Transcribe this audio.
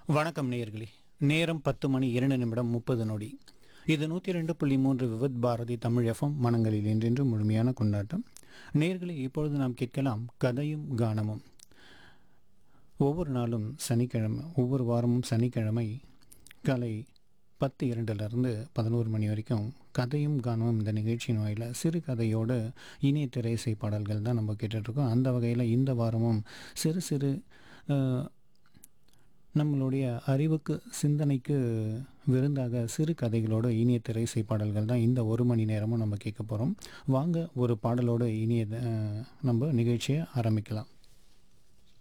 வணக்கம் நேயர்களே நேரம் பத்து மணி இரண்டு நிமிடம் முப்பது நொடி இது நூற்றி ரெண்டு புள்ளி மூன்று விவத் பாரதி தமிழ் எஃப்எம் மனங்களில் என்றென்று முழுமையான கொண்டாட்டம் நேயர்களே இப்பொழுது நாம் கேட்கலாம் கதையும் கானமும் ஒவ்வொரு நாளும் சனிக்கிழமை ஒவ்வொரு வாரமும் சனிக்கிழமை காலை பத்து இரண்டுலேருந்து பதினோரு மணி வரைக்கும் கதையும் கானமும் இந்த நிகழ்ச்சியின் வாயில சிறு கதையோடு இணைய திரைசை பாடல்கள் தான் நம்ம கேட்டுட்ருக்கோம் அந்த வகையில் இந்த வாரமும் சிறு சிறு அஹ், நம்மளுடைய அறிவுக்கு சிந்தனைக்கு விருந்தாக சிறு கதைகளோட இனிய திரைசை பாடல்கள் தான் இந்த ஒரு மணி நேரமும் நம்ம கேட்க போகிறோம் வாங்க ஒரு பாடலோட இனிய அஹ், நம்ம நிகழ்ச்சியை ஆரம்பிக்கலாம்